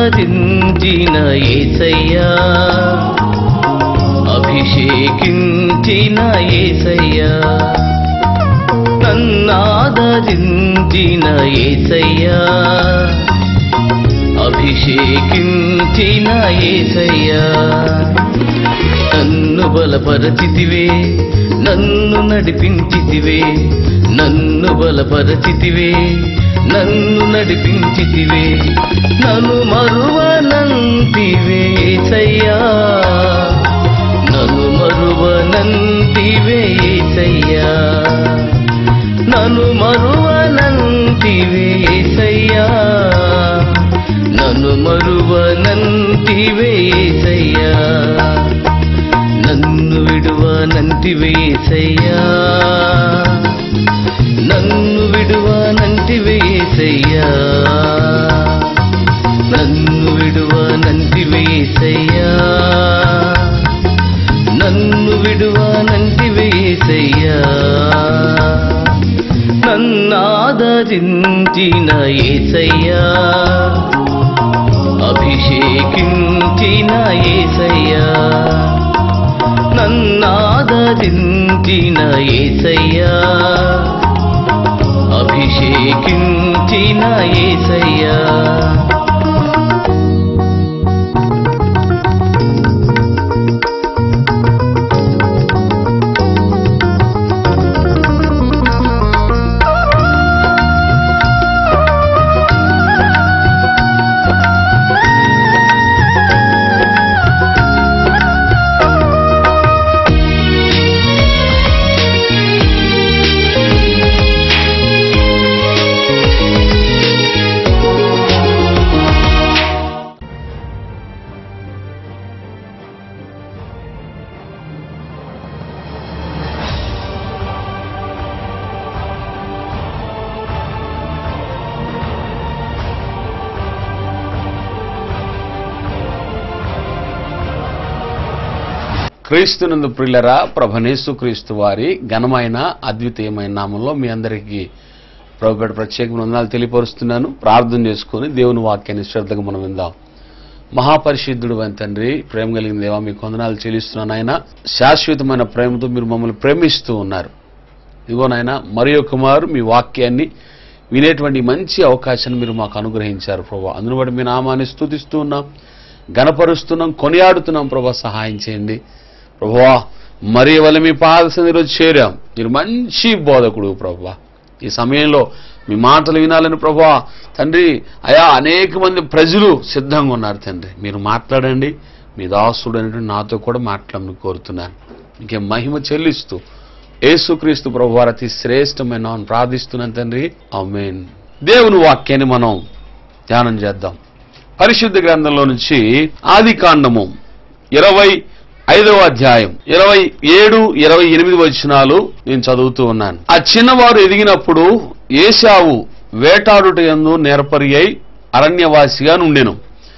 నన్నాదరించిన ఏసయ్యా అభిషేకించిన ఏసయ్యా నన్నాదరించిన ఏసయ్యా అభిషేకించిన ఏసయ్యా నన్ను బలపరచితివే నన్ను నడిపించితివే నన్ను బలపరచితివే నన్ను నడిపించితివే నన్ను మరువనంతివే ఏసయ్యా నన్ను మరువనంతివే ఏసయ్యా నన్ను మరువనంతివే ఏసయ్యా నన్ను మరువనంతివే ఏసయ్యా నన్ను విడువనంటివే ఏసయ్యా నన్ను విడువనంటివే ఏసయ్యా నన్ను విడువనంటివే ఏసయ్యా నన్ను విడువనంటివే ఏసయ్యా నన్నాదరించిన ఏసయ్యా అభిషేకించిన ఏసయ్యా నన్నాదరించిన ఏసయ్యా అభిషేకించిన ఏసయ్యా క్రీస్తునందు ప్రిల్లరా ప్రభనేసు క్రీస్తు వారి ఘనమైన అద్వితీయమైన నామంలో మీ అందరికీ ప్రభుపేట ప్రత్యేకమైన వందనాలు తెలియపరుస్తున్నాను ప్రార్థన చేసుకొని దేవుని వాక్యాన్ని శ్రద్ధగా మనం విందాం మహాపరిశుద్ధుడు అని తండ్రి ప్రేమ కలిగిన దేవా మీకు వందనాలు చెల్లిస్తున్నాను ఆయన శాశ్వతమైన ప్రేమతో మీరు మమ్మల్ని ప్రేమిస్తూ ఉన్నారు ఇదిగో నాయన మరి కుమారు మీ వాక్యాన్ని వినేటువంటి మంచి అవకాశాన్ని మీరు మాకు అనుగ్రహించారు ప్రభా అందును బట్టి మీ నామాన్ని స్తుతిస్తూ ఉన్నాం గణపరుస్తున్నాం కొనియాడుతున్నాం ప్రభా సహాయం చేయండి ప్రభువా మరి వల్ల మీ పాద సన్నిధిలో చేరాం మీరు మంచి బోధకుడు ప్రభువా ఈ సమయంలో మీ మాటలు వినాలని ప్రభువా తండ్రి అయా అనేక మంది ప్రజలు సిద్ధంగా ఉన్నారు తండ్రి మీరు మాట్లాడండి మీ దాసుడు అనేటువంటి నాతో కూడా మాట్లాడమని కోరుతున్నాను ఇంకే మహిమ చెల్లిస్తూ యేసుక్రీస్తు ప్రభు వారి అతి శ్రేష్టమైన నామమున ప్రార్థిస్తున్నాను తండ్రి ఆమేన్ దేవుని వాక్యాన్ని మనం ధ్యానం చేద్దాం పరిశుద్ధ గ్రంథంలో నుంచి ఆది కాండము ఇరవై ఐదవ అధ్యాయం ఇరవై ఏడు ఇరవై ఎనిమిది వచనాలు నేను చదువుతూ ఉన్నాను ఆ చిన్నవారు ఎదిగినప్పుడు ఏశావు వేటాడుట యందు నేర్పరి అయి అరణ్యవాసిగా నుండెను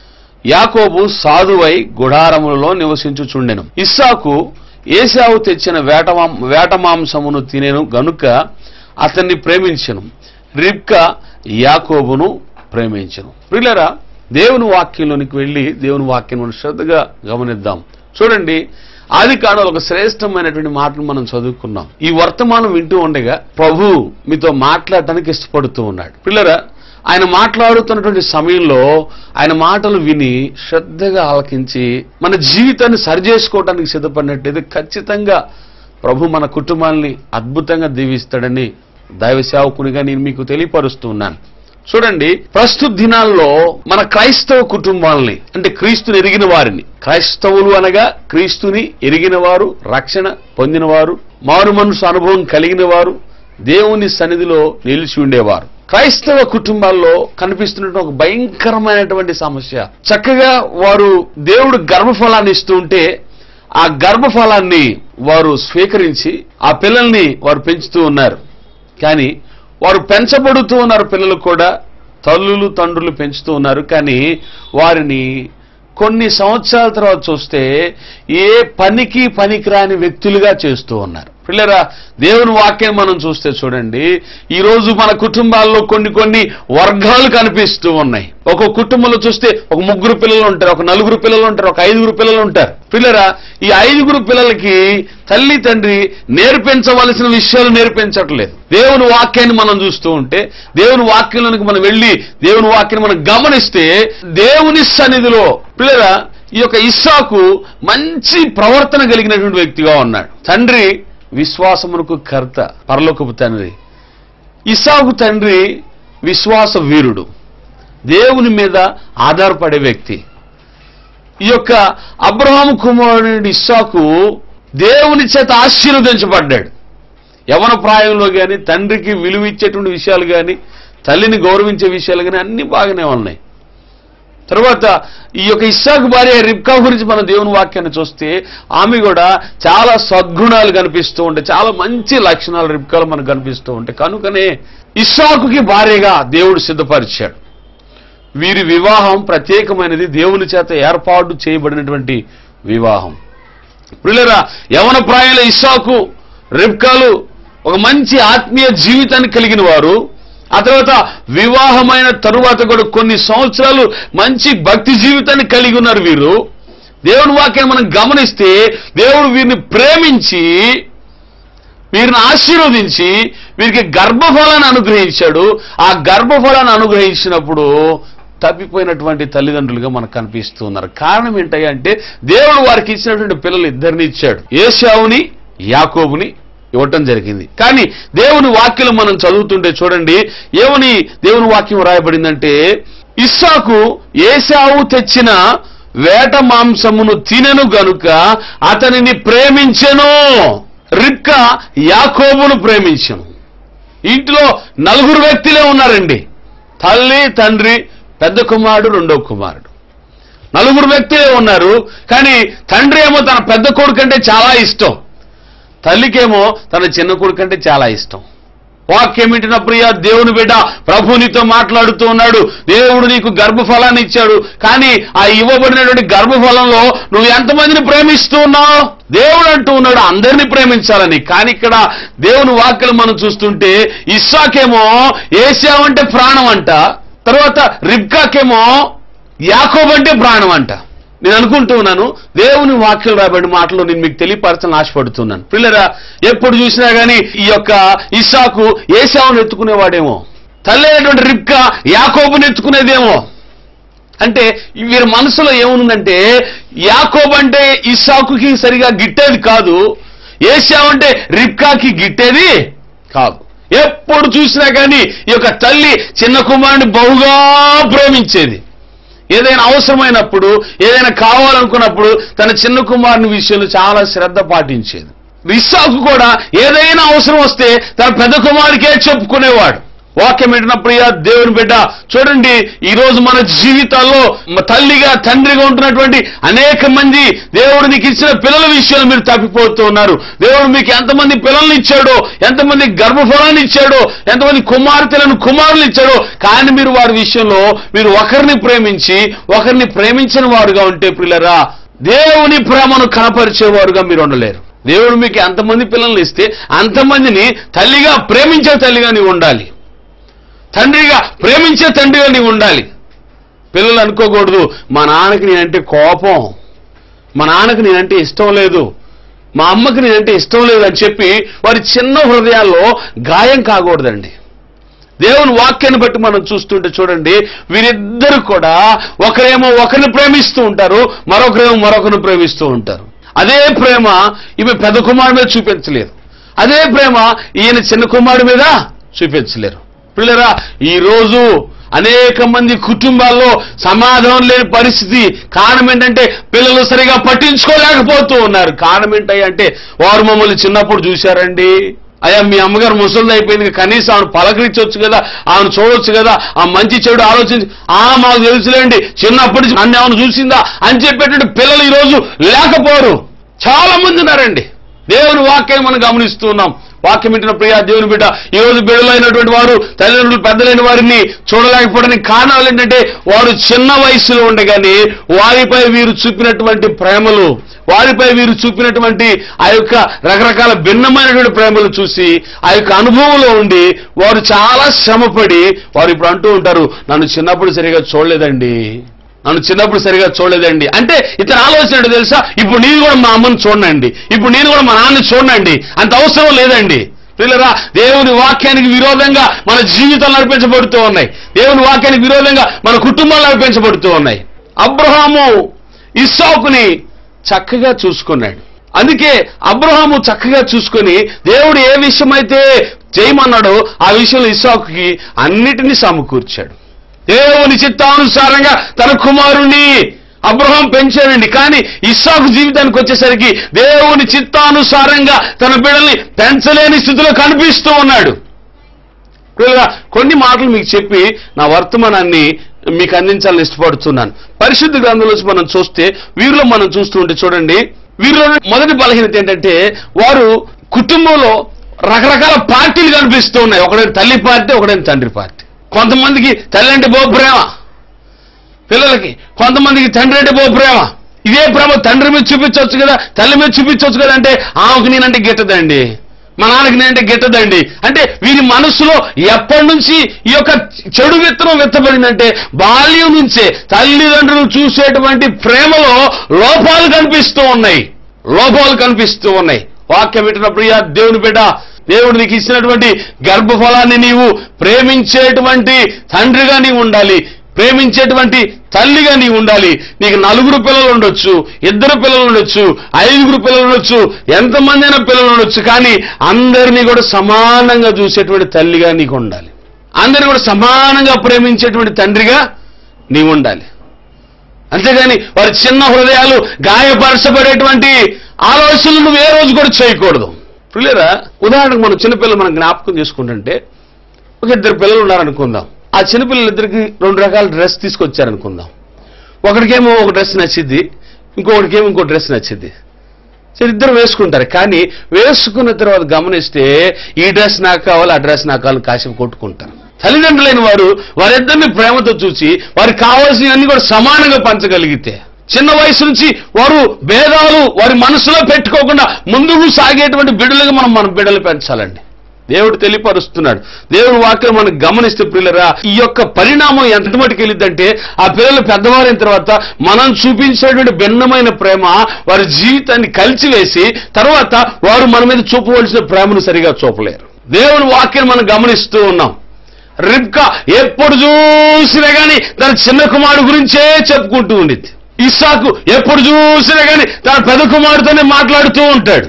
యాకోబు సాధువై గుడారములలో నివసించుచుండెను ఇస్సాకు ఏశావు తెచ్చిన వేట వేట మాంసమును తినెను గనుక అతన్ని ప్రేమించెను రిబ్క యాకోబును ప్రేమించెను ప్రియులరా దేవుని వాక్యంలోనికి వెళ్ళి దేవుని వాక్యం మనం శ్రద్ధగా గమనిద్దాం చూడండి ఆది కాలంలో ఒక శ్రేష్టమైనటువంటి మాటను మనం చదువుకున్నాం ఈ వర్తమానం వింటూ ఉండగా ప్రభు మీతో మాట్లాడటానికి ఇష్టపడుతూ ఉన్నాడు పిల్లరా ఆయన మాట్లాడుతున్నటువంటి సమయంలో ఆయన మాటలు విని శ్రద్ధగా ఆలకించి మన జీవితాన్ని సరిచేసుకోవడానికి సిద్ధపడినట్టయితే ఖచ్చితంగా ప్రభు మన కుటుంబాన్ని అద్భుతంగా దీవిస్తాడని దైవ సేవకునిగా నేను మీకు తెలియపరుస్తూ ఉన్నాను చూడండి ప్రస్తుత దినాల్లో మన క్రైస్తవ కుటుంబాలని అంటే క్రీస్తుని ఎరిగిన వారిని క్రైస్తవులు అనగా క్రీస్తుని ఎరిగిన వారు రక్షణ పొందినవారు మారు మనసు అనుభవం కలిగిన వారు దేవుని సన్నిధిలో నిలిచి ఉండేవారు క్రైస్తవ కుటుంబాల్లో కనిపిస్తున్న ఒక భయంకరమైనటువంటి సమస్య చక్కగా వారు దేవుడు గర్భఫలాన్ని ఇస్తూ ఉంటే ఆ గర్భఫలాన్ని వారు స్వీకరించి ఆ పిల్లల్ని వారు పెంచుతూ ఉన్నారు కానీ వారు పెంచబడుతూ ఉన్నారు పిల్లలు కూడా తల్లులు తండ్రులు పెంచుతూ ఉన్నారు కానీ వారిని కొన్ని సంవత్సరాల తర్వాత చూస్తే ఏ పనికి పనికిరాని వ్యక్తులుగా చేస్తూ ఉన్నారు పిల్లరా దేవుని వాక్యాన్ని మనం చూస్తే చూడండి ఈ రోజు మన కుటుంబాల్లో కొన్ని కొన్ని వర్గాలు కనిపిస్తూ ఉన్నాయి ఒక కుటుంబంలో చూస్తే ఒక ముగ్గురు పిల్లలు ఉంటారు ఒక నలుగురు పిల్లలు ఉంటారు ఒక ఐదుగురు పిల్లలు ఉంటారు పిల్లరా ఈ ఐదుగురు పిల్లలకి తల్లి తండ్రి నేర్పించవలసిన విషయాలు నేర్పించట్లేదు దేవుని వాక్యాన్ని మనం చూస్తూ ఉంటే దేవుని వాక్యంలోనికి మనం వెళ్ళి దేవుని వాక్యాన్ని మనం గమనిస్తే దేవుని సన్నిధిలో పిల్లరా ఈ యొక్క ఇస్సాకు మంచి ప్రవర్తన కలిగినటువంటి వ్యక్తిగా ఉన్నాడు తండ్రి విశ్వాసమునకు కర్త పరలోకపు తండ్రి ఇసాకు తండ్రి విశ్వాస వీరుడు దేవుని మీద ఆధారపడే వ్యక్తి ఈ యొక్క అబ్రహాము కుమారుడు ఇస్సాకు దేవుని చేత ఆశీర్వదించబడ్డాడు యవన ప్రాయంలో కానీ తండ్రికి విలువ ఇచ్చేటువంటి విషయాలు కానీ తల్లిని గౌరవించే విషయాలు కానీ అన్ని బాగానే ఉన్నాయి తర్వాత ఈ యొక్క ఇస్సాకు భార్య రిబ్కా గురించి మన దేవుని వాక్యాన్ని చూస్తే ఆమె కూడా చాలా సద్గుణాలు కనిపిస్తూ ఉంటాయి చాలా మంచి లక్షణాలు రిబ్కాలు మనకు కనిపిస్తూ ఉంటాయి కనుకనే ఇస్సాకుకి భార్యగా దేవుడు సిద్ధపరిచాడు వీరి వివాహం ప్రత్యేకమైనది దేవుని చేత ఏర్పాటు చేయబడినటువంటి వివాహం ప్రియులరా యవన ప్రాయంలో ఇస్సాకు రిబ్కాలు ఒక మంచి ఆత్మీయ జీవితాన్ని కలిగిన వారు ఆ తర్వాత వివాహమైన తరువాత కూడా కొన్ని సంవత్సరాలు మంచి భక్తి జీవితాన్ని కలిగి ఉన్నారు వీరు దేవుని వాక్యాన్ని మనం గమనిస్తే దేవుడు వీరిని ప్రేమించి వీరిని ఆశీర్వదించి వీరికి గర్భఫలాన్ని అనుగ్రహించాడు ఆ గర్భఫలాన్ని అనుగ్రహించినప్పుడు తప్పిపోయినటువంటి తల్లిదండ్రులుగా మనకు కనిపిస్తూ ఉన్నారు కారణం ఏంటంటే దేవుడు వారికి ఇచ్చినటువంటి పిల్లలు ఇద్దరిని ఇచ్చాడు ఏషావుని యాకోబుని ఇవ్వటం జరిగింది కానీ దేవుని వాక్యం మనం చదువుతుంటే చూడండి ఏమని దేవుని వాక్యం రాయబడిందంటే ఇస్సాకు ఏసావు తెచ్చిన వేట మాంసమును తినెను గనుక అతనిని ప్రేమించెను రిక్క యాకోబును ప్రేమించెను ఇంట్లో నలుగురు వ్యక్తులే ఉన్నారండి తల్లి తండ్రి పెద్ద కుమారుడు రెండో కుమారుడు నలుగురు వ్యక్తులే ఉన్నారు కానీ తండ్రి ఏమో తన పెద్ద కొడుకు అంటే చాలా ఇష్టం తల్లికేమో తన చిన్న కొడుకు అంటే చాలా ఇష్టం వాక్యం వింటున్న ప్రియ దేవుని బిడ్డ ప్రభు నీతో మాట్లాడుతూ ఉన్నాడు దేవుడు నీకు గర్భఫలాన్ని ఇచ్చాడు కానీ ఆ ఇవ్వబడినటువంటి గర్భఫలంలో నువ్వు ఎంతమందిని ప్రేమిస్తూ ఉన్నావు దేవుడు అంటూ ఉన్నాడు అందరినీ ప్రేమించాలని కానీ ఇక్కడ దేవుని వాక్యలు మనం చూస్తుంటే ఇస్సాకేమో ఏసావంటే ప్రాణం అంట తర్వాత రిబ్కాకేమో యాకోబ్ అంటే ప్రాణం అంట నేను అనుకుంటూ ఉన్నాను దేవుని వాక్యం రాబడి మాటలు నేను మీకు తెలియపరచాలని ఆశపడుతున్నాను పిల్లరా ఎప్పుడు చూసినా గానీ ఈ యొక్క ఇస్సాకు ఏసావును ఎత్తుకునేవాడేమో తల్లి అయినటువంటి రిబ్కా యాకోబుని ఎత్తుకునేదేమో అంటే వీరి మనసులో ఏముందంటే యాకోబ్ అంటే ఇస్సాకుకి సరిగా గిట్టేది కాదు ఏసావు అంటే రిబ్కాకి గిట్టేది కాదు ఎప్పుడు చూసినా కానీ ఈ యొక్క తల్లి చిన్న కుమారుని బహుగా ప్రేమించేది ఏదైనా అవసరమైనప్పుడు ఏదైనా కావాలనుకున్నప్పుడు తన చిన్న కుమారుని విషయంలో చాలా శ్రద్ధ పాటించేది ఇస్సాకు కూడా ఏదైనా అవసరం వస్తే తన పెద్ద కుమారుడికే చెప్పుకునేవాడు వాక్యం ఏంటన్న ప్రియ దేవుని బిడ్డ చూడండి ఈ రోజు మన జీవితాల్లో మ- తల్లిగా తండ్రిగా ఉంటున్నటువంటి అనేక మంది దేవుడు నీకు ఇచ్చిన పిల్లల విషయంలో మీరు తప్పిపోతూ ఉన్నారు దేవుడు మీకు ఎంతమంది పిల్లల్ని ఇచ్చాడో ఎంతమంది గర్భఫలాన్ని ఇచ్చాడో ఎంతమంది కుమార్తెలను కుమారులు ఇచ్చాడో కానీ మీరు వారి విషయంలో మీరు ఒకరిని ప్రేమించి ఒకరిని ప్రేమించిన వారుగా ఉంటే పిల్లరా దేవుని ప్రేమను కనపరిచేవారుగా మీరు ఉండలేరు దేవుడు మీకు ఎంతమంది పిల్లల్ని ఇస్తే అంతమందిని తల్లిగా ప్రేమించే తల్లిగా నీవు ఉండాలి తండ్రిగా ప్రేమించే తండ్రిగా నీవు ఉండాలి పిల్లలు అనుకోకూడదు మా నాన్నకి నేనంటే కోపం మా నాన్నకి నేనంటే ఇష్టం లేదు మా అమ్మకి నేనంటే ఇష్టం లేదు అని చెప్పి వారి చిన్న హృదయాల్లో గాయం కాకూడదండి దేవుని వాక్యాన్ని బట్టి మనం చూస్తుంటే చూడండి వీరిద్దరు కూడా ఒకరేమో ఒకరిని ప్రేమిస్తూ ఉంటారు మరొకరేమో మరొకరిని ప్రేమిస్తూ ఉంటారు అదే ప్రేమ ఈమె పెద్ద కుమారుడి మీద చూపించలేదు అదే ప్రేమ ఈయన చిన్న కుమారుడి మీద చూపించలేరు పిల్లరా ఈ రోజు అనేక మంది కుటుంబాల్లో సమాధానం లేని పరిస్థితి కారణం ఏంటంటే పిల్లలు సరిగా పట్టించుకోలేకపోతూ ఉన్నారు కారణం ఏంటంటే వారు మమ్మల్ని చిన్నప్పుడు చూశారండి అయ్యా మీ అమ్మగారు ముసలిది అయిపోయింది కనీసం ఆమెను పలకరించవచ్చు కదా ఆమెను చూడొచ్చు కదా ఆ మంచి చెడు ఆలోచించి ఆ మాకు తెలుసులేండి చిన్నప్పటి నుంచి నన్ను ఏమైనా చూసిందా అని చెప్పేటువంటి పిల్లలు ఈ రోజు లేకపోరు చాలా మంది ఉన్నారండి దేవుని వాక్యాన్ని మనం గమనిస్తూ ఉన్నాం వాక్యం వింటున్న ప్రియా దేవుని బిడ్డ ఈ రోజు బిడ్డలైనటువంటి వారు తల్లిదండ్రులు పెద్దలైన వారిని చూడలేకపోవడానికి కారణాలు ఏంటంటే వారు చిన్న వయసులో ఉండగానే వారిపై వీరు చూపినటువంటి ప్రేమలు వారిపై వీరు చూపినటువంటి ఆ యొక్క రకరకాల భిన్నమైనటువంటి ప్రేమలు చూసి ఆ యొక్క అనుభవంలో ఉండి వారు చాలా శ్రమపడి వారు ఇప్పుడు అంటూ ఉంటారు నన్ను చిన్నప్పుడు సరిగా చూడలేదండి నన్ను చిన్నప్పుడు సరిగా చూడలేదండి అంటే ఇతను ఆలోచన ఏంటో తెలుసా ఇప్పుడు నేను కూడా మా అమ్మని చూడండి ఇప్పుడు నేను కూడా మా నాన్నని చూడండి అంత అవసరం లేదండి పిల్లరా దేవుని వాక్యానికి విరోధంగా మన జీవితాలు నడిపించబడుతూ ఉన్నాయి దేవుని వాక్యానికి విరోధంగా మన కుటుంబాలు నడిపించబడుతూ ఉన్నాయి అబ్రహాము ఇస్సాకుని చక్కగా చూసుకున్నాడు అందుకే అబ్రహాము చక్కగా చూసుకొని దేవుడు ఏ విషయమైతే చేయమన్నాడో ఆ విషయంలో ఇస్సాకుకి అన్నిటినీ సమకూర్చాడు దేవుని చిత్తానుసారంగా తన కుమారుణ్ణి అబ్రహం పెంచాడండి కానీ ఇస్సాకు జీవితానికి వచ్చేసరికి దేవుని చిత్తానుసారంగా తన బిడ్డల్ని పెంచలేని స్థితిలో కనిపిస్తూ ఉన్నాడు పిల్లగా కొన్ని మాటలు మీకు చెప్పి నా వర్తమానాన్ని మీకు అందించాలని ఇష్టపడుతున్నాను పరిశుద్ధ గ్రంథంలో మనం చూస్తే వీరిలో మనం చూస్తూ ఉంటే చూడండి వీరిలో మొదటి బలహీనత ఏంటంటే వారు కుటుంబంలో రకరకాల పార్టీలు కనిపిస్తూ ఉన్నాయి ఒకడైనా తల్లి పార్టీ ఒకడైనా తండ్రి పార్టీ కొంతమందికి తల్లి అంటే బో ప్రేమ పిల్లలకి కొంతమందికి తండ్రి అంటే బో ప్రేమ ఇదే ప్రేమ తండ్రి మీద చూపించవచ్చు కదా తల్లి మీద చూపించవచ్చు కదా అంటే ఆమెకు నేనంటే గిట్టదండి మా నాన్నకి నేనంటే గిట్టదండి అంటే వీరి మనసులో ఎప్పటి నుంచి ఈ యొక్క చెడు విత్తనం విత్తబడిందంటే బాల్యం నుంచే తల్లిదండ్రులు చూసేటువంటి ప్రేమలో లోపాలు కనిపిస్తూ ఉన్నాయి లోపాలు కనిపిస్తూ ఉన్నాయి వాక్యం వింటున్న ప్రియ దేవుని బిడ్డ దేవుడు నీకు ఇచ్చినటువంటి గర్భఫలాన్ని నీవు ప్రేమించేటువంటి తండ్రిగా నీవు ఉండాలి ప్రేమించేటువంటి తల్లిగా నీవు ఉండాలి నీకు నలుగురు పిల్లలు ఉండొచ్చు ఇద్దరు పిల్లలు ఉండొచ్చు ఐదుగురు పిల్లలు ఉండొచ్చు ఎంతమంది అయినా పిల్లలు ఉండొచ్చు కానీ అందరినీ కూడా సమానంగా చూసేటువంటి తల్లిగా నీకు ఉండాలి అందరినీ కూడా సమానంగా ప్రేమించేటువంటి తండ్రిగా నీవు ఉండాలి అంతేగాని వారి చిన్న హృదయాలు గాయపరచబడేటువంటి ఆలోచనలు నువ్వు ఏ రోజు కూడా చేయకూడదు పిల్లరా ఉదాహరణకు మనం చిన్నపిల్లలు మనం జ్ఞాపకం చేసుకుంటుంటే ఒక ఇద్దరు పిల్లలు ఉన్నారనుకుందాం ఆ చిన్నపిల్లలిద్దరికి రెండు రకాల డ్రెస్ తీసుకొచ్చారనుకుందాం ఒకడికేమో ఒక డ్రెస్ నచ్చిద్ది ఇంకొకటికేమో ఇంకో డ్రెస్ నచ్చిద్ది సరే ఇద్దరు వేసుకుంటారు కానీ వేసుకున్న తర్వాత గమనిస్తే ఈ డ్రెస్ నాకు కావాలి ఆ డ్రెస్ నాకు కావాలి కాసేపు కొట్టుకుంటారు తల్లిదండ్రులైన వారు వారిద్దరిని ప్రేమతో చూసి వారికి కావాల్సినవన్నీ కూడా సమానంగా పంచగలిగితే చిన్న వయసు నుంచి వారు భేదాలు వారి మనసులో పెట్టుకోకుండా ముందుకు సాగేటువంటి బిడ్డలుగా మనం మన బిడ్డలు పెంచాలండి దేవుడు తెలియపరుస్తున్నాడు దేవుడు వాక్యం మనం గమనిస్తే పిల్లరా ఈ యొక్క పరిణామం ఎంత మటుకు వెళ్ళిద్దంటే ఆ పిల్లలు పెద్దవారైన తర్వాత మనం చూపించేటువంటి భిన్నమైన ప్రేమ వారి జీవితాన్ని కలిసివేసి తర్వాత వారు మన మీద చూపవలసిన ప్రేమను సరిగా చూపలేరు దేవుని వాక్యం మనం గమనిస్తూ ఉన్నాం రిబ్కా ఎప్పుడు చూసినా గాని తన చిన్న కుమారుడు గురించే చెప్పుకుంటూ ఉండిద్ది ఇస్సాకు ఎప్పుడు చూసినా గాని తన పెద్ద కుమారుడితోనే మాట్లాడుతూ ఉంటాడు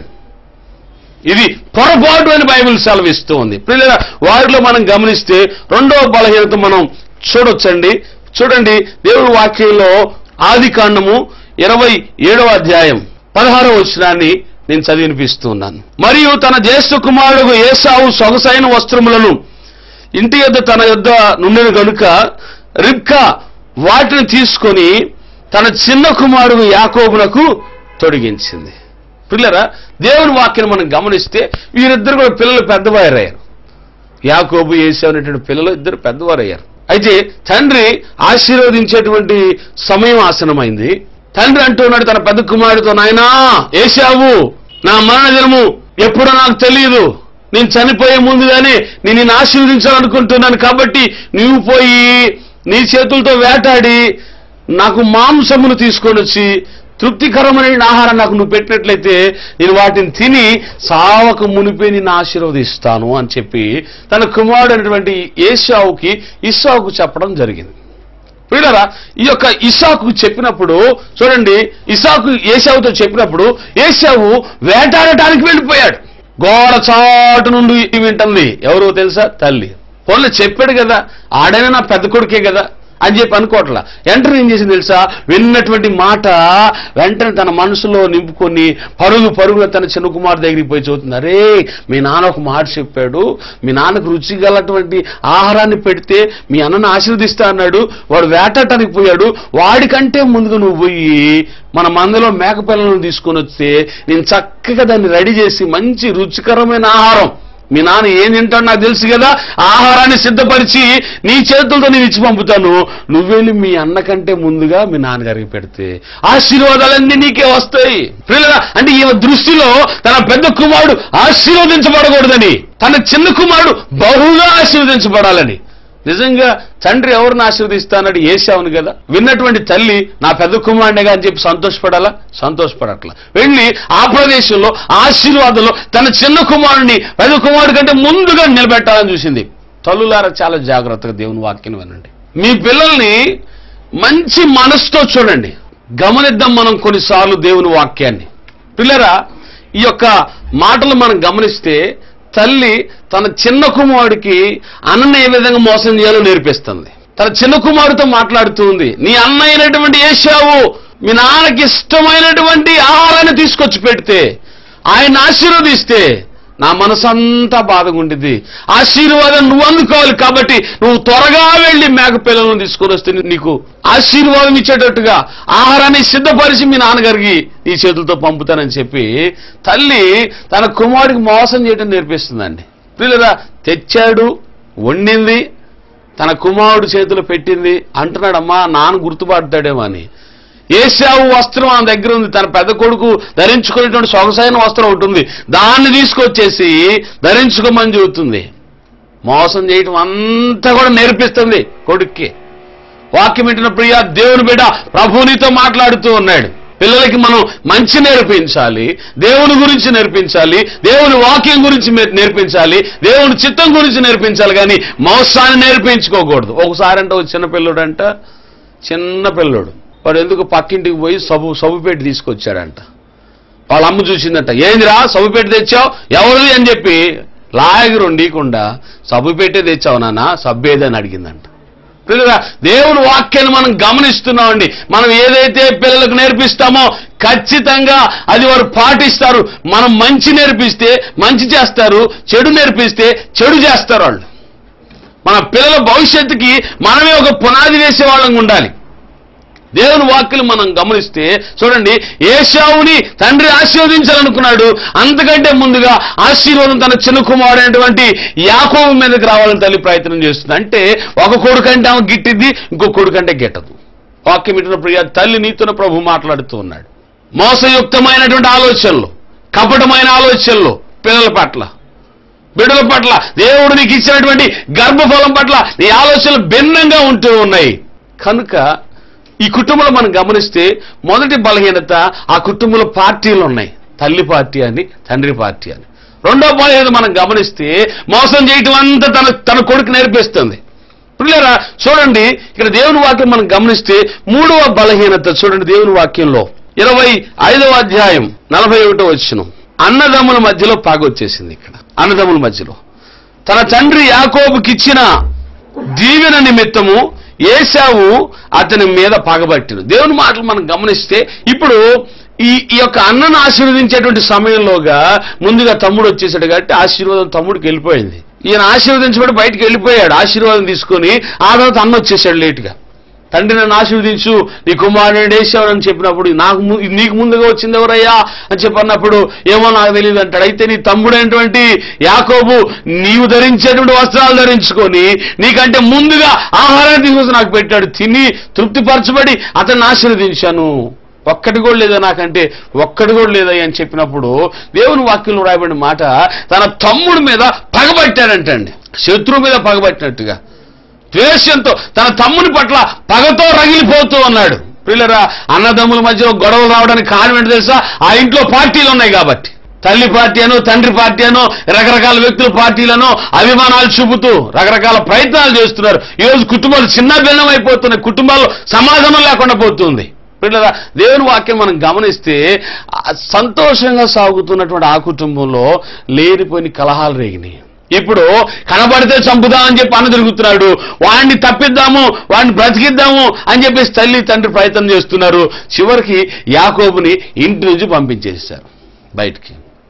ఇది పొరపాటు అని బైబిల్ సెలవిస్తూ ఉంది పిల్లల వారిలో మనం గమనిస్తే రెండవ బలహీనత మనం చూడొచ్చండి చూడండి దేవుడి వాక్యంలో ఆది కాండము ఇరవై ఏడవ అధ్యాయం పదహారవ వచనాన్ని నేను చదివినిపిస్తున్నాను మరియు తన జ్యేష్ఠ కుమారుడు ఏసావు సొగసైన వస్త్రములను ఇంటి యొద్ద తన యొద్ద నుండిన గనుక రిబ్కా వాటిని తీసుకొని తన చిన్న కుమారుడు యాకోబునకు తొడిగించింది పిల్లరా దేవుని వాక్యం మనం గమనిస్తే వీరిద్దరు కూడా పిల్లలు పెద్దవారయ్యారు యాకోబు ఏసావు అనేటువంటి పిల్లలు ఇద్దరు పెద్దవారయ్యారు అయితే తండ్రి ఆశీర్వదించేటువంటి సమయం ఆసనమైంది తండ్రి అంటున్నాడు తన పెద్ద కుమారుడితో నాయనా ఏసావు నా మరణ దినము ఎప్పుడో నాకు తెలియదు నేను చనిపోయే ముందుగానే నేను నిన్ను ఆశీర్వదించాలనుకుంటున్నాను కాబట్టి నీవు పోయి నీ చేతులతో వేటాడి నాకు మాంసమును తీసుకొని వచ్చి తృప్తికరమైన ఆహారం నాకు నువ్వు పెట్టినట్లయితే నేను వాటిని తిని సావక మునిపే నిన్ను ఆశీర్వదిస్తాను అని చెప్పి తన కుమారుడు అయినటువంటి ఏషావుకి ఇస్సావుకు చెప్పడం జరిగింది పిల్లరా ఈ యొక్క ఇసాకు చెప్పినప్పుడు చూడండి ఇసాకు ఏసావుతో చెప్పినప్పుడు ఏసావు వేటాడటానికి వెళ్ళిపోయాడు గోడ చాటు నుండి వింటుంది ఎవరో తెలుసా తల్లి పోన్లే చెప్పాడు కదా ఆడైనా నా పెద్ద కొడుకే కదా అని చెప్పి అనుకోవట్లా వెంటనే ఏం చేసింది తెలుసా విన్నటువంటి మాట వెంటనే తన మనసులో నింపుకొని పరుగు పరుగున తన చిన్న కుమారు దగ్గరికి పోయి చూస్తుంది అరే మీ నాన్న ఒక మాట చెప్పాడు మీ నాన్నకు రుచి గలటువంటి ఆహారాన్ని పెడితే మీ అన్నను ఆశీర్వదిస్తా అన్నాడు వాడు వేటాడటానికి పోయాడు వాడికంటే ముందుగా నువ్వు పోయి మన మందలో మేక పిల్లలను తీసుకొని వస్తే నేను చక్కగా దాన్ని రెడీ చేసి మంచి రుచికరమైన ఆహారం మీ నాన్న ఏం తింటాడు నాకు తెలుసు కదా ఆహారాన్ని సిద్ధపరిచి నీ చేతులతో నేను ఇచ్చి పంపుతాను నువ్వెళ్ళి మీ అన్న కంటే ముందుగా మీ నాన్నగారికి పెడితే ఆశీర్వాదాలన్నీ నీకే వస్తాయి ప్రియులరా అంటే ఈమె దృష్టిలో తన పెద్ద కుమారుడు ఆశీర్వదించబడకూడదని తన చిన్న కుమారుడు బహుగా ఆశీర్వదించబడాలని నిజంగా తండ్రి ఎవరిని ఆశీర్వదిస్తానని ఏసావును కదా విన్నటువంటి తల్లి నా పెద్ద కుమారుడిగా అని చెప్పి సంతోషపడాలా సంతోషపడట్లా వెళ్ళి ఆ ప్రదేశంలో ఆశీర్వాదంలో తన చిన్న కుమారుడిని పెద్ద కుమారుడి కంటే ముందుగా నిలబెట్టాలని చూసింది తల్లులారా చాలా జాగ్రత్తగా దేవుని వాక్యం వినండి మీ పిల్లల్ని మంచి మనసుతో చూడండి గమనిద్దాం మనం కొన్నిసార్లు దేవుని వాక్యాన్ని పిల్లరా ఈ యొక్క మాటలు మనం గమనిస్తే తల్లి తన చిన్న కుమారుడికి అన్నని ఏ విధంగా మోసం చేయాలో నేర్పిస్తుంది తన చిన్న కుమారుడితో మాట్లాడుతూ ఉంది నీ అన్న అయినటువంటి ఏషావు మీ నాన్నకి ఇష్టమైనటువంటి ఆహారాన్ని తీసుకొచ్చి పెడితే ఆయన ఆశీర్వదిస్తే నా మనసంతా బాధగా ఉండిద్ది ఆశీర్వాదం నువ్వు అందుకోవాలి కాబట్టి నువ్వు త్వరగా వెళ్ళి మేక పిల్లలను తీసుకొని వస్తే నీకు ఆశీర్వాదం ఇచ్చేటట్టుగా ఆహారాన్ని సిద్ధపరిచి మీ నాన్నగారికి ఈ చేతులతో పంపుతానని చెప్పి తల్లి తన కుమారుడికి మోసం చేయడం నేర్పిస్తుందండి పిల్లరా తెచ్చాడు వండింది తన కుమారుడు చేతిలో పెట్టింది అంటున్నాడమ్మా నాన్న గుర్తుపడతాడేమో అని ఏసావు వస్త్రం ఆమె దగ్గర ఉంది తన పెద్ద కొడుకు ధరించుకునేటువంటి సొగసైన వస్త్రం ఉంటుంది దాన్ని తీసుకొచ్చేసి ధరించుకోమని చెబుతుంది మోసం చేయటం అంతా కూడా నేర్పిస్తుంది కొడుక్కి వాక్యం వింటున్న ప్రియ దేవుని బిడ్డ ప్రభునితో మాట్లాడుతూ ఉన్నాడు పిల్లలకి మనం మంచి నేర్పించాలి దేవుని గురించి నేర్పించాలి దేవుని వాక్యం గురించి మే- నేర్పించాలి దేవుని చిత్తం గురించి నేర్పించాలి కానీ మోసాన్ని నేర్పించుకోకూడదు ఒకసారి అంటే ఒక చిన్న పిల్లోడు అంట చిన్న పిల్లోడు వాడు ఎందుకు పక్కింటికి పోయి సబు సబ్బుపేట తీసుకొచ్చాడంట వాళ్ళ అమ్మ చూసిందంట ఏందిరా సబ్బుపేట తెచ్చావు ఎవరిది అని చెప్పి లాయకు రెండీకుండా సబ్బుపేటే తెచ్చావు నాన్న సబ్బేదని అడిగిందంట పిల్లగా దేవుని వాక్యాన్ని మనం గమనిస్తున్నామండి మనం ఏదైతే పిల్లలకు నేర్పిస్తామో ఖచ్చితంగా అది వారు పాటిస్తారు మనం మంచి నేర్పిస్తే మంచి చేస్తారు చెడు నేర్పిస్తే చెడు చేస్తారు వాళ్ళు మన పిల్లల భవిష్యత్తుకి మనమే ఒక పునాది వేసే వాళ్ళంగా ఉండాలి దేవుని వాక్యలు మనం గమనిస్తే చూడండి ఏషావుని తండ్రి ఆశీర్వదించాలనుకున్నాడు అంతకంటే ముందుగా ఆశీర్వాదం తన చిన్న కుమారుడైనటువంటి యాకోబు మీదకి రావాలని తల్లి ప్రయత్నం చేస్తుంది అంటే ఒక కొడుకంటే ఆమె గిట్టిద్ది ఇంకో కొడుకంటే గిట్టదు వాక్యం ఇటున్న ప్రియ తల్లి నీతోన ప్రభు మాట్లాడుతూ ఉన్నాడు మోసయుక్తమైనటువంటి ఆలోచనలు కపటమైన ఆలోచనలు పిల్లల పట్ల బిడ్డల పట్ల దేవుడు నీకు ఇచ్చినటువంటి గర్భఫలం పట్ల నీ ఆలోచనలు భిన్నంగా ఉంటూ ఉన్నాయి కనుక ఈ కుటుంబంలో మనం గమనిస్తే మొదటి బలహీనత ఆ కుటుంబంలో పార్టీలు ఉన్నాయి తల్లి పార్టీ అని తండ్రి పార్టీ అని రెండో బలహీనత మనం గమనిస్తే మోసం చేయటం అంతా తన తన కొడుకు నేర్పిస్తుంది పిల్లరా చూడండి ఇక్కడ దేవుని వాక్యం మనం గమనిస్తే మూడవ బలహీనత చూడండి దేవుని వాక్యంలో ఇరవై ఐదవ అధ్యాయం నలభై ఒకటో వచ్చిన అన్నదమ్ముల మధ్యలో పాగొచ్చేసింది ఇక్కడ అన్నదమ్ముల మధ్యలో తన తండ్రి యాకోబుకిచ్చిన దీవెన నిమిత్తము ఏశావు అతని మీద పగబట్టిను దేవుని మాటలు మనం గమనిస్తే ఇప్పుడు ఈ ఈ యొక్క అన్నను ఆశీర్వదించేటువంటి సమయంలోగా ముందుగా తమ్ముడు వచ్చేసాడు కాబట్టి ఆశీర్వాదం తమ్ముడికి వెళ్ళిపోయింది ఈయన ఆశీర్వదించబడి బయటికి వెళ్ళిపోయాడు ఆశీర్వాదం తీసుకొని ఆ తర్వాత అన్న వచ్చేసాడు లేటుగా తండ్రి నన్ను ఆశీర్వదించు నీ కుమారుడు వేసావు అని చెప్పినప్పుడు నాకు ము- నీకు ముందుగా వచ్చింది ఎవరయ్యా అని చెప్పన్నప్పుడు ఏమో నాకు తెలియదు అంటాడు అయితే నీ తమ్ముడైనటువంటి యాకోబు నీవు ధరించేటువంటి వస్త్రాలు ధరించుకొని నీకంటే ముందుగా ఆహారాన్ని తీసుకొచ్చి నాకు పెట్టాడు తిని తృప్తిపరచబడి అతన్ని ఆశీర్వదించాను ఒక్కటి కూడా లేదా నాకంటే ఒక్కటి కూడా లేదా అని చెప్పినప్పుడు దేవుని వాక్యంలో రాయబడిన మాట తన తమ్ముడి మీద పగబట్టాడంటండి శత్రువు మీద పగబట్టినట్టుగా ద్వేషంతో తన తమ్ముని పట్ల పగతో రగిలిపోతూ ఉన్నాడు పిల్లరా అన్నదమ్ముల మధ్యలో గొడవలు రావడానికి కారణం ఏంటో తెలుసా ఆ ఇంట్లో పార్టీలు ఉన్నాయి కాబట్టి తల్లి పార్టీ అనో తండ్రి పార్టీ అనో రకరకాల వ్యక్తుల పార్టీలను అభిమానాలు చూపుతూ రకరకాల ప్రయత్నాలు చేస్తున్నారు ఈ రోజు కుటుంబాలు చిన్న భిన్నం అయిపోతున్నాయి కుటుంబాల్లో సమాధానం లేకుండా పోతుంది పిల్లరా దేవుని వాక్యం మనం గమనిస్తే ఆ సంతోషంగా సాగుతున్నటువంటి ఆ కుటుంబంలో లేనిపోయిన కలహాలు రేగినాయి ఇప్పుడు కనబడితే చంపుదామని చెప్పి అన్న తిరుగుతున్నాడు వాడిని తప్పిద్దాము వాడిని బ్రతికిద్దాము అని చెప్పేసి తల్లి తండ్రి ప్రయత్నం చేస్తున్నారు చివరికి యాకోబుని ఇంటి నుంచి పంపించేశారు బయటికి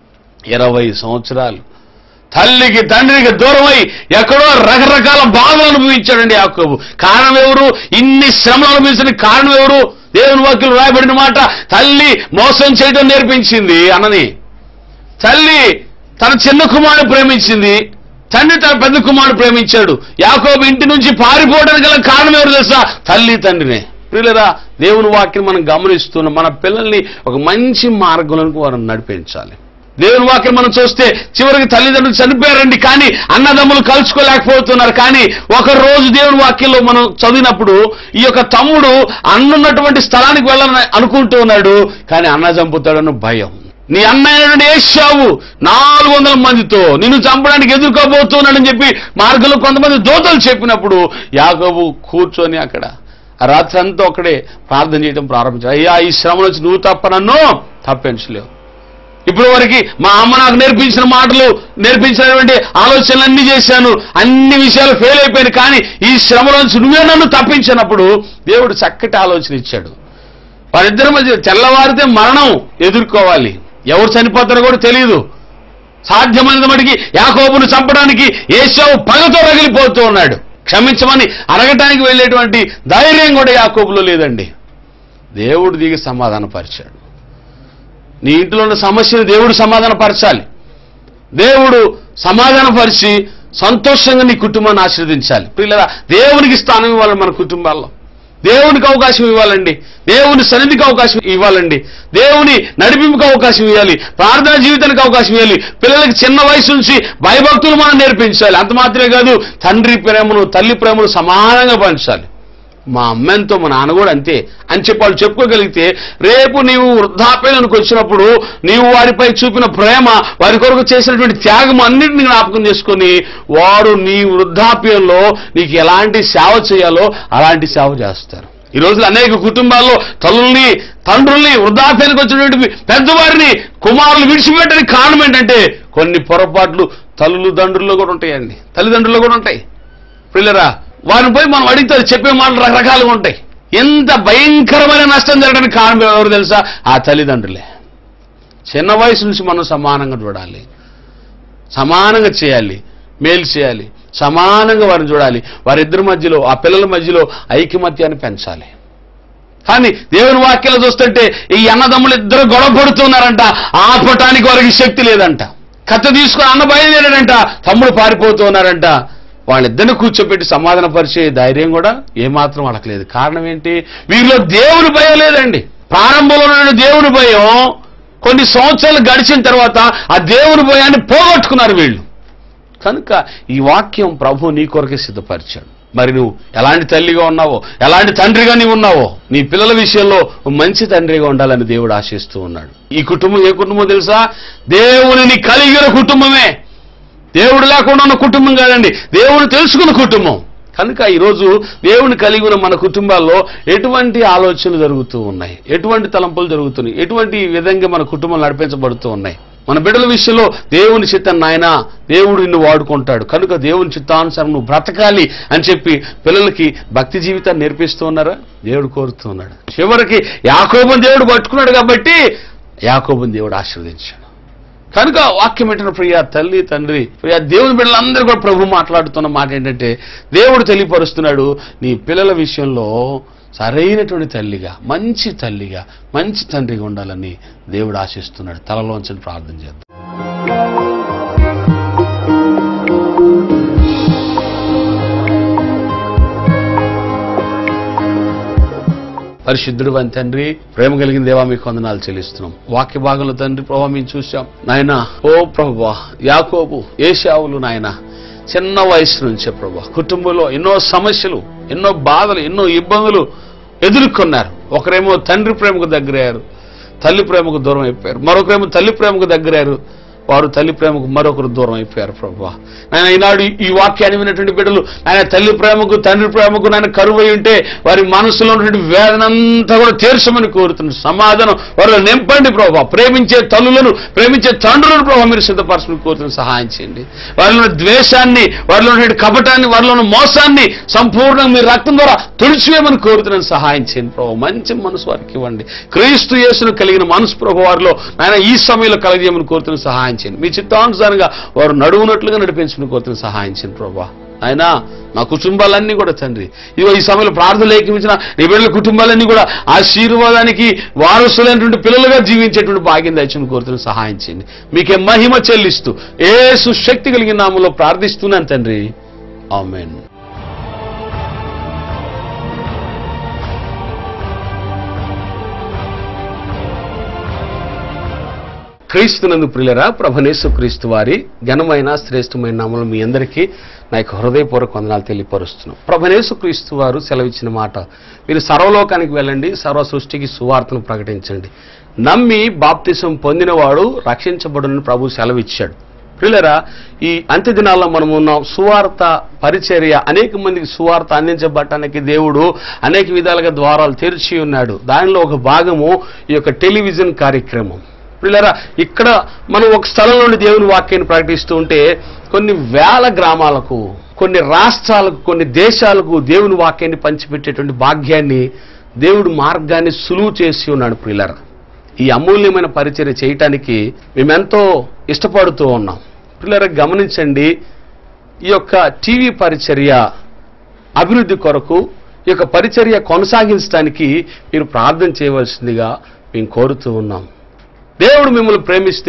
ఇరవై సంవత్సరాలు తల్లికి తండ్రికి దూరమై ఎక్కడో రకరకాల బాధలు అనుభవించాడండి యాకోబు కారణం ఎవరు ఇన్ని శ్రమలు అనుభవించిన కారణం ఎవరు దేవుని వాక్యులు రాయబడిన మాట తల్లి మోసం చేయడం నేర్పించింది అన్నని తల్లి తన చిన్న కుమారుడు ప్రేమించింది తండ్రి తన పెద్ద కుమారుడు ప్రేమించాడు యాకోబు ఇంటి నుంచి పారిపోవడానికి గల కారణం ఎవరు తెలుసా తల్లి తండ్రినే ప్రియులరా దేవుని వాక్యం మనం గమనిస్తున్నాం మన పిల్లల్ని ఒక మంచి మార్గంలోకి వారిని నడిపించాలి దేవుని వాక్యం మనం చూస్తే చివరికి తల్లిదండ్రులు చనిపోయారండి కానీ అన్నదమ్ములు కలుసుకోలేకపోతున్నారు కానీ ఒక రోజు దేవుని వాక్యంలో మనం చదివినప్పుడు ఈ యొక్క తమ్ముడు అన్నున్నటువంటి స్థలానికి వెళ్ళాలని అనుకుంటూ ఉన్నాడు కానీ అన్న చంపుతాడన్న భయం నీ అన్నయ్య ఏషావు నాలుగు వందల మందితో నిన్ను చంపడానికి ఎదుర్కోబోతున్నాడని చెప్పి మార్గంలో కొంతమంది దోతలు చెప్పినప్పుడు యాకోబు కూర్చొని అక్కడ ఆ రాత్రి అంతా ఒక్కడే ప్రార్థన చేయడం ప్రారంభించాడు అయ్యా ఈ శ్రమ నుంచి నువ్వు తప్ప నన్ను తప్పించలేవు ఇప్పుడు వరకు మా అమ్మ నాకు నేర్పించిన మాటలు నేర్పించినటువంటి ఆలోచనలన్నీ చేశాను అన్ని విషయాలు ఫెయిల్ అయిపోయాను కానీ ఈ శ్రమలోంచి నువ్వే నన్ను తప్పించినప్పుడు దేవుడు చక్కటి ఆలోచన ఇచ్చాడు వారిద్దరి మధ్య తెల్లవారితే మరణం ఎదుర్కోవాలి ఎవరు చనిపోతారో కూడా తెలియదు సాధ్యమైనంత మటుకి యాకోబును చంపడానికి ఏసావు పగతో రగిలిపోతూ ఉన్నాడు క్షమించమని అడగటానికి వెళ్ళేటువంటి ధైర్యం కూడా యాకోబులో లేదండి దేవుడు దిగి సమాధానపరిచాడు నీ ఇంట్లో ఉన్న సమస్యను దేవుడు సమాధానపరచాలి దేవుడు సమాధానపరిచి సంతోషంగా నీ కుటుంబాన్ని ఆశీర్వదించాలి పిల్లరా దేవునికి స్థానం ఇవ్వాలి మన కుటుంబాల్లో దేవునికి అవకాశం ఇవ్వాలండి దేవుని సన్నిధికి అవకాశం ఇవ్వాలండి దేవుని నడిపింపుకి అవకాశం ఇవ్వాలి ప్రార్థనా జీవితానికి అవకాశం ఇవ్వాలి పిల్లలకి చిన్న వయసు నుంచి భయభక్తులు మనం నేర్పించాలి అంత మాత్రమే కాదు తండ్రి ప్రేమను తల్లి ప్రేమను సమానంగా పంచాలి మా అమ్మెంతో మా నాన్న కూడా అంతే అని చెప్పి వాళ్ళు చెప్పుకోగలిగితే రేపు నీవు వృద్ధాప్యానికి వచ్చినప్పుడు నీవు వారిపై చూపిన ప్రేమ వారి కొరకు చేసినటువంటి త్యాగం అన్నింటినీ జ్ఞాపకం చేసుకొని వారు నీ వృద్ధాప్యంలో నీకు ఎలాంటి సేవ చేయాలో అలాంటి సేవ చేస్తారు ఈ రోజులు అనేక కుటుంబాల్లో తల్లుల్ని తండ్రుల్ని వృద్ధాప్యానికి వచ్చినటువంటి పెద్దవారిని కుమారులు విడిచిపెట్టడానికి కారణం ఏంటంటే కొన్ని పొరపాట్లు తల్లులు తండ్రుల్లో కూడా ఉంటాయండి తల్లిదండ్రుల్లో కూడా ఉంటాయి పిల్లరా వారిని పోయి మనం అడిగితే చెప్పే మాటలు రకరకాలుగా ఉంటాయి ఎంత భయంకరమైన నష్టం జరగడానికి కారణం ఎవరు తెలుసా ఆ తల్లిదండ్రులే చిన్న వయసు నుంచి మనం సమానంగా చూడాలి సమానంగా చేయాలి మేలు చేయాలి సమానంగా వారిని చూడాలి వారిద్దరి మధ్యలో ఆ పిల్లల మధ్యలో ఐకమత్యాన్ని పెంచాలి కానీ దేవుని వాక్యాలు చూస్తుంటే ఈ అన్నదమ్ములు ఇద్దరు గొడవ పడుతున్నారంట ఆపటానికి వారికి శక్తి లేదంట కత్త తీసుకుని అన్న బయలుదేరాడంట తమ్ముడు పారిపోతున్నారంట వాళ్ళిద్దరిని కూర్చోబెట్టి సమాధానపరిచే ధైర్యం కూడా ఏమాత్రం వాళ్ళకి లేదు కారణం ఏంటి వీరిలో దేవుని భయం లేదండి ప్రారంభంలో ఉన్న దేవుని భయం కొన్ని సంవత్సరాలు గడిచిన తర్వాత ఆ దేవుని భయాన్ని పోగొట్టుకున్నారు వీళ్ళు కనుక ఈ వాక్యం ప్రభు నీ కొరకే సిద్ధపరిచాడు మరి నువ్వు ఎలాంటి తల్లిగా ఉన్నావో ఎలాంటి తండ్రిగా నీవు ఉన్నావో నీ పిల్లల విషయంలో మంచి తండ్రిగా ఉండాలని దేవుడు ఆశిస్తూ ఉన్నాడు ఈ కుటుంబం ఏ కుటుంబం తెలుసా దేవునిని కలిగిన కుటుంబమే దేవుడు లేకుండా ఉన్న కుటుంబం కాదండి దేవుడు తెలుసుకున్న కుటుంబం కనుక ఈరోజు దేవుని కలిగి ఉన్న మన కుటుంబాల్లో ఎటువంటి ఆలోచనలు జరుగుతూ ఉన్నాయి ఎటువంటి తలంపులు జరుగుతున్నాయి ఎటువంటి విధంగా మన కుటుంబం నడిపించబడుతూ ఉన్నాయి మన బిడ్డల విషయంలో దేవుని చిత్తం నాయన దేవుడు నిన్ను వాడుకుంటాడు కనుక దేవుని చిత్తానుసారం నువ్వు బ్రతకాలి అని చెప్పి పిల్లలకి భక్తి జీవితాన్ని నేర్పిస్తూ ఉన్నారా దేవుడు కోరుతూ ఉన్నాడు చివరికి యాకోబుని దేవుడు పట్టుకున్నాడు కాబట్టి యాకోబుని దేవుడు ఆశీర్వదించాడు కనుక వాక్యం ఏంటంటే ప్రియా తల్లి తండ్రి ప్రియా దేవుని బిడ్డలందరూ కూడా ప్రభు మాట్లాడుతున్న మాట ఏంటంటే దేవుడు తెలియపరుస్తున్నాడు నీ పిల్లల విషయంలో సరైనటువంటి తల్లిగా మంచి తల్లిగా మంచి తండ్రిగా ఉండాలని దేవుడు ఆశిస్తున్నాడు తలలోంచి ప్రార్థన చేద్దాం పరిశుద్ధుడు అని తండ్రి ప్రేమ కలిగిన దేవా మీకు వందనాలు చెల్లిస్తున్నాం వాక్య భాగంలో తండ్రి ప్రభావ మేము చూసాం నాయన ఓ ప్రభా యాకోబు ఏషావులు నాయన చిన్న వయసు నుంచే ప్రభా కుటుంబంలో ఎన్నో సమస్యలు ఎన్నో బాధలు ఎన్నో ఇబ్బందులు ఎదుర్కొన్నారు ఒకరేమో తండ్రి ప్రేమకు దగ్గరయ్యారు తల్లి ప్రేమకు దూరం అయిపోయారు మరొకరేమో తల్లి ప్రేమకు దగ్గరయ్యారు వారు తల్లి ప్రేమకు మరొకరు దూరం అయిపోయారు ప్రభా ఆయన ఈనాడు ఈ వాక్యాన్ని విన్నటువంటి బిడ్డలు ఆయన తల్లి ప్రేమకు తండ్రి ప్రేమకు నాయన కరువు అయి ఉంటే వారి మనసులో ఉన్నటువంటి వేదన అంతా కూడా తీర్చమని కోరుతున్నాను సమాధానం వారిలో నింపండి ప్రభా ప్రేమించే తల్లులను ప్రేమించే తండ్రులను ప్రభావ మీరు సిద్ధపరచమని కోరుతున్న సహాయం చేయండి వారిలో ఉన్న ద్వేషాన్ని వారిలో ఉన్నటువంటి కపటాన్ని వారిలో ఉన్న మోసాన్ని సంపూర్ణంగా మీ రక్తం ద్వారా తుడిచివేయమని కోరుతున్నాను సహాయం చేయండి ప్రభావ మంచి మనసు వారికి ఇవ్వండి క్రీస్తు యేసును కలిగిన మనసు ప్రభు వారిలో నాయన ఈ సమయంలో కలగజేయమని కోరుతున్న సహాయం చేయండి మీ చిత్తానుసారంగా వారు నడువునట్లుగా నడిపించమని కోరుతున్న సహాయం చేయండి ప్రభా ఆయన మా కుటుంబాలన్నీ కూడా తండ్రి ఇదిగో ఈ సమయంలో ప్రార్థనలు ఏకమించిన నీ బిడ్డల కుటుంబాలన్నీ కూడా ఆశీర్వాదానికి వారసులైనటువంటి పిల్లలుగా జీవించేటువంటి భాగ్యం దయచేసి కోరుతున్న సహాయం చేయండి మీకే మహిమ చెల్లిస్తూ ఏ సుశక్తి కలిగిన నామంలో ప్రార్థిస్తున్నాను తండ్రి ఆమెన్ క్రీస్తునందు ప్రియులరా ప్రభనేసు క్రీస్తు వారి ఘనమైన శ్రేష్టమైన నామలు మీ అందరికీ నా యొక్క హృదయపూర్వక వందనాలు తెలియపరుస్తున్నాం ప్రభనేసు క్రీస్తు వారు సెలవిచ్చిన మాట మీరు సర్వలోకానికి వెళ్ళండి సర్వ సృష్టికి సువార్తను ప్రకటించండి నమ్మి బాప్తిసం పొందినవాడు రక్షించబడునని ప్రభు సెలవిచ్చాడు ప్రియులరా ఈ అంత్య దినాల్లో మనం ఉన్నాం సువార్త పరిచర్య అనేక మందికి సువార్త అందించబడటానికి దేవుడు అనేక విధాలుగా ద్వారాలు తెరిచి ఉన్నాడు దానిలో ఒక భాగము ఈ యొక్క టెలివిజన్ కార్యక్రమం పిల్లరా ఇక్కడ మనం ఒక స్థలం నుండి దేవుని వాక్యాన్ని ప్రకటిస్తూ ఉంటే కొన్ని వేల గ్రామాలకు కొన్ని రాష్ట్రాలకు కొన్ని దేశాలకు దేవుని వాక్యాన్ని పంచిపెట్టేటువంటి భాగ్యాన్ని దేవుడు మార్గాన్ని సులువు చేసి ఉన్నాడు ప్రిల్లరా ఈ అమూల్యమైన పరిచర్య చేయటానికి మేమెంతో ఇష్టపడుతూ ఉన్నాం పిల్లరా గమనించండి ఈ యొక్క టీవీ పరిచర్య అభివృద్ధి కొరకు ఈ యొక్క పరిచర్య కొనసాగించడానికి మీరు ప్రార్థన చేయవలసిందిగా మేము కోరుతూ ఉన్నాం దేవుడు మిమ్మల్ని ప్రేమిస్తే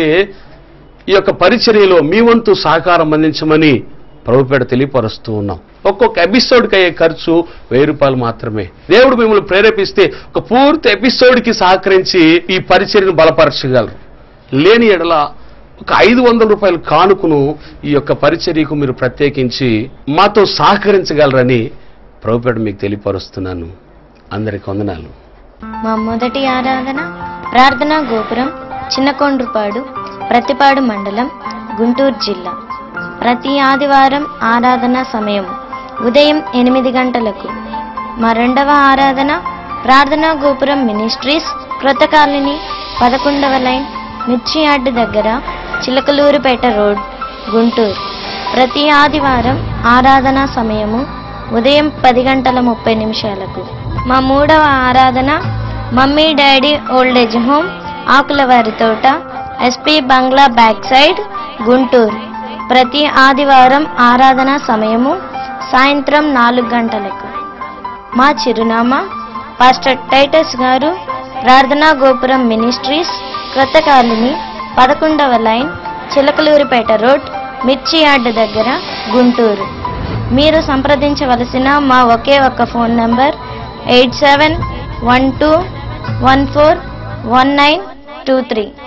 ఈ యొక్క పరిచర్యలో మీ వంతు సహకారం అందించమని ప్రభుపేట తెలియపరుస్తూ ఉన్నాం ఒక్కొక్క ఎపిసోడ్కి అయ్యే ఖర్చు వెయ్యి రూపాయలు మాత్రమే దేవుడు మిమ్మల్ని ప్రేరేపిస్తే ఒక పూర్తి ఎపిసోడ్కి సహకరించి ఈ పరిచర్యను బలపరచగలరు లేని ఎడల ఒక ఐదు వందల రూపాయల కానుకను ఈ యొక్క పరిచర్యకు మీరు ప్రత్యేకించి మాతో సహకరించగలరని ప్రభుపేట మీకు తెలియపరుస్తున్నాను అందరికి వందనాలు మా మొదటి ఆరాధన ప్రార్థనా గోపురం చిన్నకొండ్రుపాడు ప్రతిపాడు మండలం గుంటూరు జిల్లా ప్రతి ఆదివారం ఆరాధన సమయం ఉదయం ఎనిమిది గంటలకు మా రెండవ ఆరాధన ప్రార్థనా గోపురం మినిస్ట్రీస్ క్రొత్త కాలనీ పదకొండవ లైన్ మిర్చి యార్డ్ దగ్గర చిలకలూరుపేట రోడ్ గుంటూరు ప్రతి ఆదివారం ఆరాధన సమయము ఉదయం పది గంటల ముప్పై నిమిషాలకు మా మూడవ Aradhana mummy daddy old age home Akulavari Thota SP bungalow back side Guntur ప్రతి ఆదివారం ఆరాధన సమయము సాయంత్రం నాలుగు గంటలకు మా చిరునామా పాస్టర్ టైటస్ గారు ప్రార్థనా గోపురం మినిస్ట్రీస్ క్రొత్త కాలనీ పదకొండవ line Chilakaluripet road mirchi yard దగ్గర గుంటూరు మీరు సంప్రదించవలసిన మా ఒకే ఒక్క phone number eight seven one two one four one nine two three